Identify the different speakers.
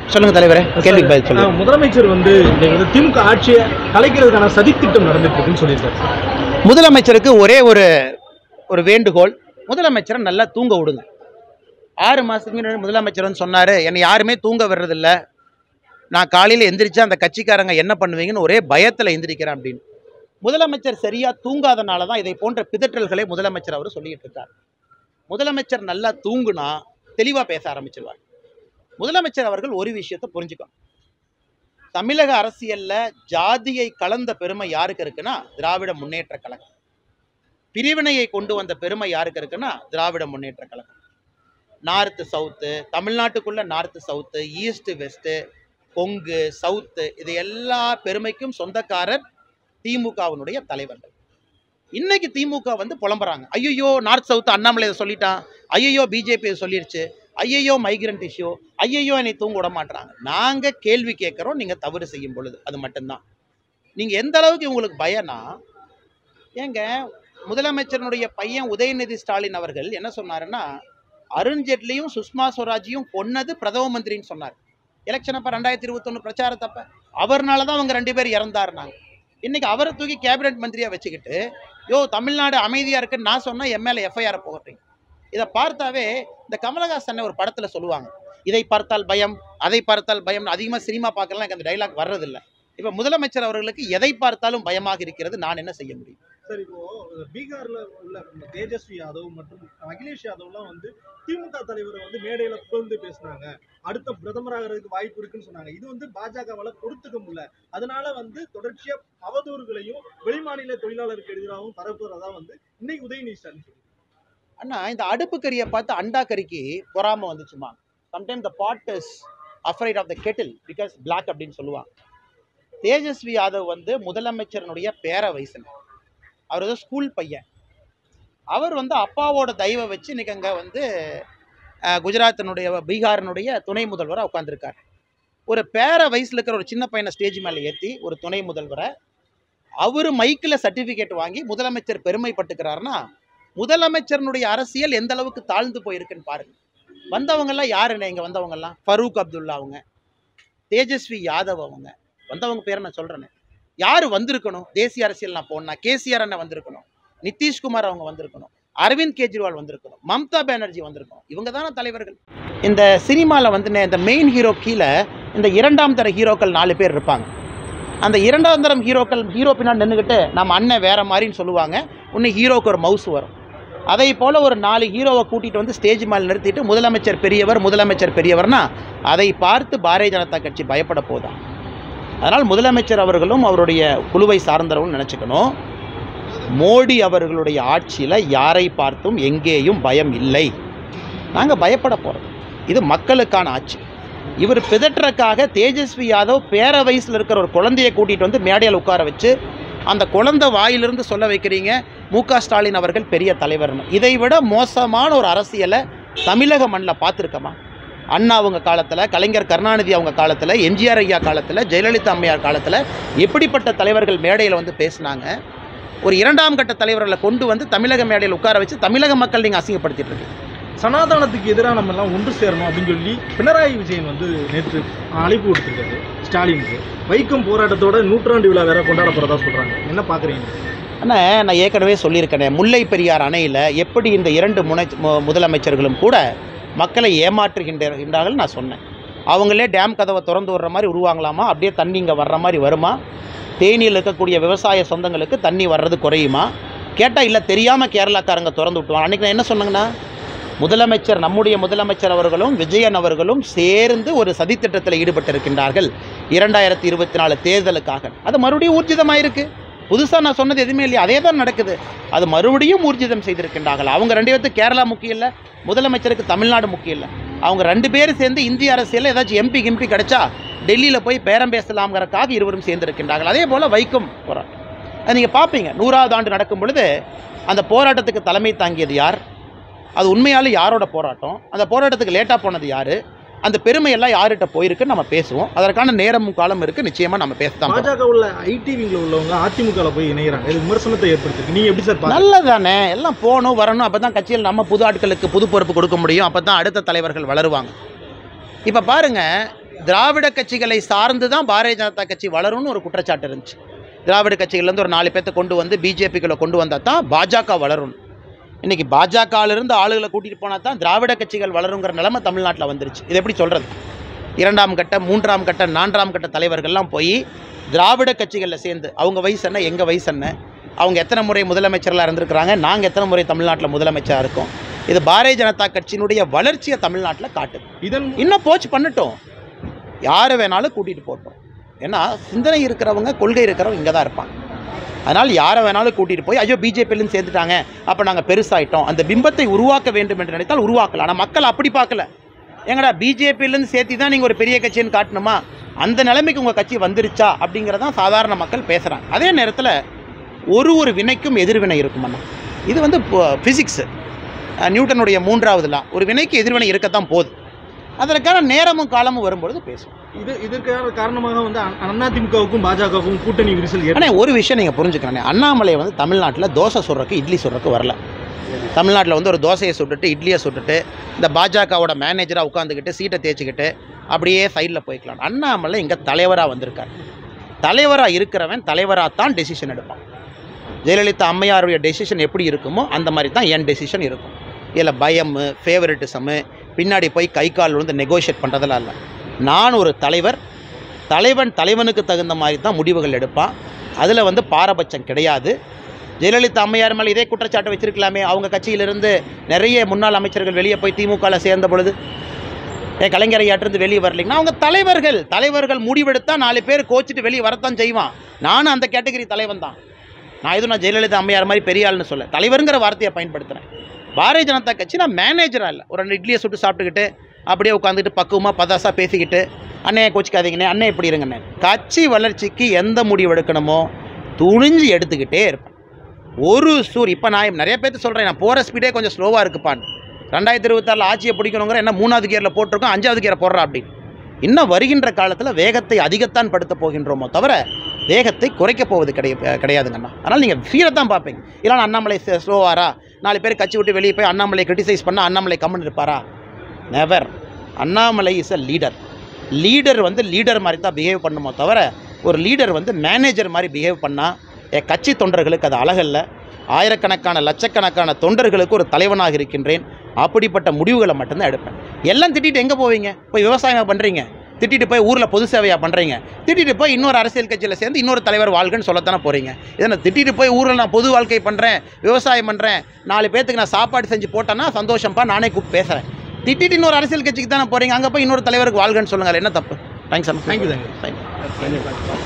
Speaker 1: சொல்லுங்க தலைவரே கேள்விக்கு பதில் சொல்லுங்க
Speaker 2: ஆ, முதலமைச்சர் வந்து இந்த இது திமுக ஆட்சியை கலைக்கிறதுக்கான சதித்திட்டம் நடந்துட்டு இருக்குன்னு சொல்லியிருக்காரு
Speaker 1: முதலமைச்சருக்கு ஒரே ஒரு ஒரு வேண்டுகோள் முதலமைச்சரை நல்லா தூங்க விடுங்க ஆறு மாதத்துக்கு முன்னாடி முதலமைச்சர் வந்து சொன்னார் என்னை யாருமே தூங்க வர்றதில்ல நான் காலையில் எந்திரிச்சா அந்த கட்சிக்காரங்க என்ன பண்ணுவீங்கன்னு ஒரே பயத்தில் எந்திரிக்கிறேன் அப்படின்னு முதலமைச்சர் சரியாக தூங்காதனால தான் இதை போன்ற பிதற்றல்களை முதலமைச்சர் அவர் சொல்லிட்டு இருக்கார் முதலமைச்சர் நல்லா தூங்குனா தெளிவாக பேச ஆரம்பிச்சிருவார் முதலமைச்சர் அவர்கள் ஒரு விஷயத்தை புரிஞ்சுக்கணும் தமிழக அரசியல்ல ஜாதியை கலந்த பெருமை யாருக்கு இருக்குன்னா திராவிட முன்னேற்ற கழகம் பிரிவினையை கொண்டு வந்த பெருமை யாருக்கு இருக்குன்னா திராவிட முன்னேற்ற கழகம் நார்த்து சவுத்து தமிழ்நாட்டுக்குள்ள north south east west Kongu south இது எல்லா பெருமைக்கும் சொந்தக்காரர் திமுகவினுடைய தலைவர்கள் இன்னைக்கு திமுக வந்து புலம்புறாங்க ஐயோ நார்த் சவுத் அண்ணாமலை இதை சொல்லிட்டான் ஐயோ பிஜேபி இதை சொல்லிருச்சு ஐயையோ மைக்ரண்ட் இஷ்யூ ஐயையோ என்னை தூங்க விட மாட்றாங்க நாங்கள் கேள்வி கேட்குறோம் நீங்கள் தவறு செய்யும் பொழுது அது மட்டும்தான் நீங்கள் எந்த அளவுக்கு உங்களுக்கு பயனா ஏங்க முதலமைச்சருடைய பையன் உதயநிதி ஸ்டாலின் அவர்கள் என்ன சொன்னாருன்னா அருண்ஜேட்லியும் சுஷ்மா ஸ்வராஜையும் கொன்னது பிரதம மந்திரின்னு சொன்னார் எலெக்ஷன் அப்போ ரெண்டாயிரத்தி இருபத்தொன்று பிரச்சாரத்தப்ப அவர்னால தான் அவங்க ரெண்டு பேர் இறந்தாருனாங்க இன்னைக்கு அவரை தூக்கி கேபினெட் மந்திரியாக வச்சுக்கிட்டு யோ தமிழ்நாடு அமைதியாக இருக்குன்னு நான் சொன்னால் எம்எல்ஏ எஃப்ஐஆர் போகிறீங்க இதை பார்த்தாவே இந்த கமலஹாசன் ஒரு படத்தில் சொல்லுவாங்க இதை பார்த்தால் பயம் அதை பார்த்தால் பயம் அதிகமாக சினிமா பார்க்கலாம் எனக்கு அந்த டைலாக் வர்றதில்லை இப்போ முதலமைச்சர் அவர்களுக்கு எதை பார்த்தாலும் பயமாக இருக்கிறது நான் என்ன செய்ய முடியும்
Speaker 2: சார் இப்போ பீகார்ல உள்ள இந்த தேஜஸ்வி யாதவ் மற்றும் அகிலேஷ் யாதவ்லாம் வந்து திமுக தலைவரை வந்து மேடையில புகழ்ந்து பேசுனாங்க அடுத்த பிரதமராகிறதுக்கு வாய்ப்பு இருக்குன்னு சொன்னாங்க இது வந்து பாஜகவால பொறுத்துக்க முடியல அதனால வந்து தொடர்ச்சியா அவதூறுகளையும் வெளிமாநில தொழிலாளருக்கு எதிராகவும் பரப்புறதா வந்து இன்னைக்கு உதயநிதி ஸ்டாலின் சொல்றாரு.
Speaker 1: அண்ணா இந்த அடுப்பு கறியை பார்த்து அண்டா கறிக்கு பொறாம வந்துச்சுமா sometime the pot is afraid of the kettle because black அப்படின்னு சொல்லுவாங்க தேஜஸ்வி யாதவ் வந்து முதலமைச்சரனுடைய பேர வயசுல அவர் வந்து ஸ்கூல் பையன் அவர் வந்து அப்பாவோட தயவை வச்சு இன்னைக்கு அங்கே வந்து அஹ், குஜராத்தினுடைய பீகாரினுடைய துணை முதல்வராக உட்காந்துருக்கார் ஒரு பேர வயசில் இருக்கிற ஒரு சின்ன பையனை ஸ்டேஜ் மேலே ஏற்றி ஒரு துணை முதல்வரை அவர் மைக்கில் சர்டிஃபிகேட் வாங்கி முதலமைச்சர் பெருமைப்பட்டுக்கிறாருன்னா முதலமைச்சரனுடைய அரசியல் எந்த அளவுக்கு தாழ்ந்து போயிருக்குன்னு பாருங்க வந்தவங்கெல்லாம் யாருண்ணே இங்கே வந்தவங்கெல்லாம் ஃபரூக் அப்துல்லா அவங்க தேஜஸ்வி யாதவ் அவங்க வந்தவங்க பேரை நான் சொல்கிறேனே யார் வந்திருக்கணும் தேசிய அரசியல் நான் போனா கேசிஆர் அண்ணன் வந்திருக்கணும் நிதிஷ்குமார் அவங்க வந்திருக்கணும் அரவிந்த் கெஜ்ரிவால் வந்திருக்கணும் மம்தா பானர்ஜி வந்திருக்கணும் இவங்க தானே தலைவர்கள் இந்த சினிமாவில் வந்து இந்த மெயின் ஹீரோ கீழே இந்த இரண்டாம் தர ஹீரோக்கள் நாலு பேர் இருப்பாங்க அந்த இரண்டாம் தரம் ஹீரோக்கள் ஹீரோ பின்னாடி நின்றுக்கிட்டு நம்ம அண்ணன் வேற மாதிரின்னு சொல்லுவாங்க இன்னும் ஹீரோக்கு ஒரு மவுஸ் வரும் அதே போல் ஒரு நாலு ஹீரோவை கூட்டிகிட்டு வந்து ஸ்டேஜ் மேலே நிறுத்திட்டு முதலமைச்சர் பெரியவர் முதலமைச்சர் பெரியவர்னா அதை பார்த்து பாரதிய ஜனதா கட்சி பயப்பட போதா அதனால் முதலமைச்சர் அவர்களும் அவருடைய குழுவை சார்ந்தவர்களும் நினச்சிக்கணும் மோடி அவர்களுடைய ஆட்சியில் யாரை பார்த்தும் எங்கேயும் பயம் இல்லை நாங்கள் பயப்பட போகிறோம் இது மக்களுக்கான ஆட்சி இவர் பிதற்றக்காக தேஜஸ்வி யாதவ் பேர வயசில் இருக்கிற ஒரு குழந்தையை கூட்டிகிட்டு வந்து மேடையில் உட்கார வச்சு அந்த குழந்தை வாயிலிருந்து சொல்ல வைக்கிறீங்க மு க ஸ்டாலின் அவர்கள் பெரிய தலைவர்னு இதை விட மோசமான ஒரு அரசியலை தமிழக மண்ணில் பார்த்துருக்கமா அண்ணா அவங்க காலத்தில் கலைஞர் கருணாநிதி அவங்க காலத்தில் எம்ஜிஆர் ஐயா காலத்தில் ஜெயலலிதா அம்மையார் காலத்தில் எப்படிப்பட்ட தலைவர்கள் மேடையில் வந்து பேசினாங்க ஒரு இரண்டாம் கட்ட தலைவர்களை கொண்டு வந்து தமிழக மேடையில் உட்கார வச்சு தமிழக மக்கள் நீங்கள் அசிங்கப்படுத்திட்டு இருக்கீங்க
Speaker 2: சனாதனத்துக்கு எதிராக நம்ம எல்லாம் ஒன்று சேரணும் அப்படின்னு சொல்லி பினராயி விஜயன் வந்து நேற்று அழைப்பு கொடுத்துருக்காரு ஸ்டாலினுக்கு வைக்கம் போராட்டத்தோட நூற்றாண்டு விழா வேற கொண்டாட போறதா சொல்றாங்க என்ன பாக்குறீங்க
Speaker 1: அண்ணா நான் ஏற்கனவே சொல்லியிருக்கேனே முல்லை பெரியார் அணையில் எப்படி இந்த இரண்டு முனை மு- முதலமைச்சர்களும் கூட மக்களை ஏமாற்றுகின்றார்கள் நான் சொன்னேன் அவங்களே டேம் கதவை திறந்து விடுற மாதிரி உருவாங்களாமா அப்படியே தண்ணி இங்கே வர்ற மாதிரி வருமா தேனியில் இருக்கக்கூடிய விவசாய சொந்தங்களுக்கு தண்ணி வர்றது குறையுமா கேட்டால் இல்லை தெரியாமல் கேரளாக்காரங்க திறந்து விட்டுவாங்க அன்றைக்கி நான் என்ன சொன்னேங்கண்ணா முதலமைச்சர் நம்முடைய முதலமைச்சர் அவர்களும் விஜயன் அவர்களும் சேர்ந்து ஒரு சதித்திட்டத்தில் ஈடுபட்டிருக்கின்றார்கள் இரண்டாயிரத்தி இருபத்தி நாலு தேர்தலுக்காக அது மறுபடியும் ஊர்ஜிதமாயிருக்கு புதுசாக நான் சொன்னது எதுவுமே இல்லையா அதே தான் நடக்குது அது மறுபடியும் ஊர்ஜிதம் செய்திருக்கின்றார்கள் அவங்க ரெண்டு பேர்த்துக்கு கேரளா முக்கியம் இல்லை முதலமைச்சருக்கு தமிழ்நாடு முக்கியம் இல்லை அவங்க ரெண்டு பேரும் சேர்ந்து இந்திய அரசியலில் ஏதாச்சும் எம்பி கிம்பி கிடைச்சா டெல்லியில் போய் பேரம் பேசலாம்ங்கிறக்காக இருவரும் சேர்ந்திருக்கின்றார்கள் அதே போல் வைக்கும் போராட்டம் அது நீங்கள் பார்ப்பீங்க நூறாவது ஆண்டு நடக்கும் பொழுது அந்த போராட்டத்துக்கு தலைமை தாங்கியது யார் அது உண்மையாலும் யாரோட போராட்டம் அந்த போராட்டத்துக்கு லேட்டாக போனது யார் அந்த பெருமையெல்லாம் யார்கிட்ட போயிருக்குன்னு நம்ம பேசுவோம் அதற்கான நேரமும் காலம் இருக்குது நிச்சயமாக நம்ம பேசத்தான் போறோம்.
Speaker 2: பாஜக உள்ள ஐடி விங்ல உள்ளவங்க அதிமுக போய் இணைகிறாங்க இது விமர்சனத்தை ஏற்படுத்திருக்கு நீங்க எப்படி சார் பாக்குறீங்க?
Speaker 1: நல்லதானே எல்லாம் போகணும் வரணும் அப்போ தான் கட்சியில் நம்ம புது ஆட்களுக்கு புது பொறுப்பு கொடுக்க முடியும் அப்போ தான் அடுத்த தலைவர்கள் வளருவாங்க இப்போ பாருங்க திராவிட கட்சிகளை சார்ந்து தான் பாரதிய ஜனதா கட்சி வளரும்னு ஒரு குற்றச்சாட்டு இருந்துச்சு திராவிட கட்சிகள்லேருந்து ஒரு நாலு பேர்த்த கொண்டு வந்து பிஜேபிக்குள்ளே கொண்டு வந்தால் தான் பாஜக வளரும் இன்னைக்கு பாஜகவிலிருந்து ஆளுகளை கூட்டிகிட்டு போனால் தான் திராவிட கட்சிகள் வளருங்கிற நிலைமை தமிழ்நாட்டில் வந்துருச்சு இது எப்படி சொல்கிறது இரண்டாம் கட்ட மூன்றாம் கட்ட நான்காம் கட்ட தலைவர்கள்லாம் போய் திராவிட கட்சிகளில் சேர்ந்து அவங்க வயசு என்ன எங்கள் வயசு என்ன அவங்க எத்தனை முறை முதலமைச்சர்களாக இருந்திருக்கிறாங்க நாங்கள் எத்தனை முறை தமிழ்நாட்டில் முதலமைச்சராக இருக்கோம் இது பாரதிய ஜனதா கட்சியினுடைய வளர்ச்சியை தமிழ்நாட்டில் காட்டுது
Speaker 2: இதன்
Speaker 1: இன்னும் போச்சு பண்ணட்டும் யாரை வேணாலும் கூட்டிகிட்டு போட்டோம் ஏன்னா சிந்தனை இருக்கிறவங்க கொள்கை இருக்கிறவங்க இங்கே தான் இருப்பாங்க அதனால் யாரை வேணாலும் கூட்டிகிட்டு போய் ஐயோ பிஜேபியிலேருந்து சேர்ந்துட்டாங்க அப்போ நாங்கள் பெருசாயிட்டோம் அந்த பிம்பத்தை உருவாக்க வேண்டும் என்று நினைத்தால் உருவாக்கலாம் ஆனால் மக்கள் அப்படி பார்க்கல எங்கடா பிஜேபியிலேருந்து சேர்த்து தான் நீங்கள் ஒரு பெரிய கட்சின்னு காட்டணுமா அந்த நிலைமைக்கு உங்கள் கட்சி வந்துருச்சா அப்படிங்கிறதான் சாதாரண மக்கள் பேசுகிறாங்க அதே நேரத்தில் ஒரு ஒரு வினைக்கும் எதிர்வினை இருக்கும் அண்ணா இது வந்து ஃபிசிக்ஸு நியூட்டனுடைய மூன்றாவது லா ஒரு வினைக்கு எதிர்வினை இருக்கத்தான் போகுது அதற்கான நேரமும் காலமும் வரும்பொழுது பேசுவோம்
Speaker 2: இது இதற்கான காரணமாக வந்து அ- அதிமுகவுக்கும் பாஜகவுக்கும் கூட்டணி விரிசல் ஏற்ப-
Speaker 1: ஆனால் ஒரு விஷயம் நீங்கள் புரிஞ்சுக்கணும் அண்ணாமலை வந்து தமிழ்நாட்டில் தோசை சுடுறக்கு இட்லி சுடுறக்கு வரல தமிழ்நாட்டில் வந்து ஒரு தோசையை சுட்டுட்டு இட்லியை சுட்டுட்டு இந்த பாஜகவோட மேனேஜராக உட்காந்துக்கிட்டு சீட்டை தேய்ச்சிக்கிட்டு அப்படியே சைடில் போய்க்கலாம் அண்ணாமலை இங்கே தலைவராக வந்திருக்கார் தலைவராக இருக்கிறவன் தலைவராக தான் டெசிஷன் எடுப்பான் ஜெயலலிதா அம்மையாருடைய டெசிஷன் எப்படி இருக்குமோ அந்த மாதிரி தான் என் டெசிஷன் இருக்கும் இதில் பயம் ஃபேவரட்டிசமு பின்னாடி போய் கை கால் விழுந்து நெகோஷியேட் பண்ணுறதெல்லாம் இல்லை நான் ஒரு தலைவர் தலைவன் தலைவனுக்கு தகுந்த மாதிரி தான் முடிவுகள் எடுப்பான் அதில் வந்து பாரபட்சம் கிடையாது ஜெயலலிதா அம்மையார் மேலே இதே குற்றச்சாட்டை வச்சிருக்கலாமே அவங்க கட்சியிலிருந்து நிறைய முன்னாள் அமைச்சர்கள் வெளியே போய் திமுகவில் சேர்ந்த பொழுது ஏன் கலைஞரையாட்டிருந்து வெளியே வரலைங்கன்னா அவங்க தலைவர்கள் தலைவர்கள் முடிவெடுத்தா நாலு பேர் கோச்சிட்டு வெளியே வரத்தான் செய்வான் நானும் அந்த கேட்டகரி தலைவன் தான் நான் எதுவும் நான் ஜெயலலிதா அம்மையார் மாதிரி பெரிய ஆள்னு சொல்ல தலைவருங்கிற வார்த்தையை பயன்படுத்துகிறேன் பாரதிய ஜனதா கட்சி நான் மேனேஜராக இல்லை ஒரு ரெண்டு இட்லியை சுட்டு சாப்பிட்டுக்கிட்டு அப்படியே உட்காந்துட்டு பக்குவமாக பதாசா பேசிக்கிட்டு அண்ணே கோச்சிக்காதீங்கண்ணே அண்ணே இப்படி இருங்கண்ணே கட்சி வளர்ச்சிக்கு எந்த முடிவு எடுக்கணுமோ துணிஞ்சு எடுத்துக்கிட்டே இருப்பேன் ஒரு சூர் இப்போ நான் நிறைய பேர்த்து சொல்கிறேன் நான் போகிற ஸ்பீடே கொஞ்சம் ஸ்லோவாக இருக்குப்பான்னு ரெண்டாயிரத்தி இருபத்தாறில் ஆட்சியை பிடிக்கணுங்கிற என்ன மூணாவது கியரில் போட்டிருக்கோம் அஞ்சாவது கியரை போடுறா அப்படின்னு இன்னும் வருகின்ற காலத்தில் வேகத்தை அதிகத்தான் படுத்த போகின்றோமோ தவிர வேகத்தை குறைக்க போவது கிடையாது கிடையாதுங்கண்ணா அதனால் நீங்கள் ஃபீலை தான் பார்ப்பீங்க இல்லைனா அண்ணாமலை ஸ்லோவாரா நாலு பேர் கட்சி விட்டு வெளியே போய் அண்ணாமலை கிரிட்டிசைஸ் பண்ணால் அண்ணாமலை கம்மன் இருப்பாரா never Annamalai is a leader leader வந்து லீடர் மாதிரி தான் பிஹேவ் பண்ணுமோ தவிர ஒரு லீடர் வந்து மேனேஜர் மாதிரி பிஹேவ் பண்ணால் என் கட்சி தொண்டர்களுக்கு அது அழகல்ல ஆயிரக்கணக்கான லட்சக்கணக்கான தொண்டர்களுக்கு ஒரு தலைவனாக இருக்கின்றேன் அப்படிப்பட்ட முடிவுகளை மட்டும்தான் எடுப்பேன் எல்லாம் திட்டிட்டு எங்கே போவீங்க போய் விவசாயம் பண்ணுறீங்க திட்டிட்டு போய் ஊரில் பொது சேவையாக பண்ணுறீங்க திட்டிட்டு போய் இன்னொரு அரசியல் கட்சியில் சேர்ந்து இன்னொரு தலைவர் வாழ்கன்னு சொல்லத்தானே போகிறீங்க இதை நான் திட்டிட்டு போய் ஊரில் நான் பொது வாழ்க்கை பண்ணுறேன் விவசாயம் பண்ணுறேன் நாலு பேர்த்துக்கு நான் சாப்பாடு செஞ்சு போட்டேன்னா சந்தோஷம்ப்பா நானே கூப்பிட்டு பேசுகிறேன் திட்டிட்டு இன்னொரு அரசியல் கட்சிக்கு தானே போகிறீங்க அங்கே போய் இன்னொரு தலைவருக்கு வாழ்கன்னு சொல்லுங்கள் என்ன தப்பு தேங்க்ஸ் அண்ணா
Speaker 2: தேங்க்யூ தேங்க்யூ
Speaker 1: தேங்க்யூ